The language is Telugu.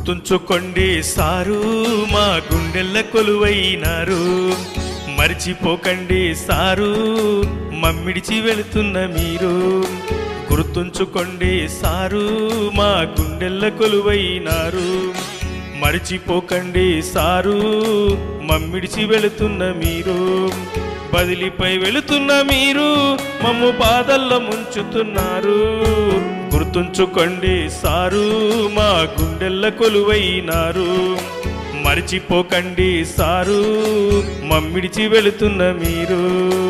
గుర్తుంచుకోండి సారు మా గుండెల్ల కొలువైనారు మరిచిపోకండి సారు మమ్మిడిచి వెళుతున్న మీరు గుర్తుంచుకోండి సారు మా గుండెల్ల కొలువైనారు మరిచిపోకండి సారు మమ్మిడిచి వెళుతున్న మీరు బదిలీపై వెళుతున్న మీరు మమ్ము బాధల్లో ముంచుతున్నారు గుర్తుంచుకోండి సారు మా గుండెల్ల కొలువైనారు మరిచిపోకండి సారు మమ్మిడిచి వెళుతున్న మీరు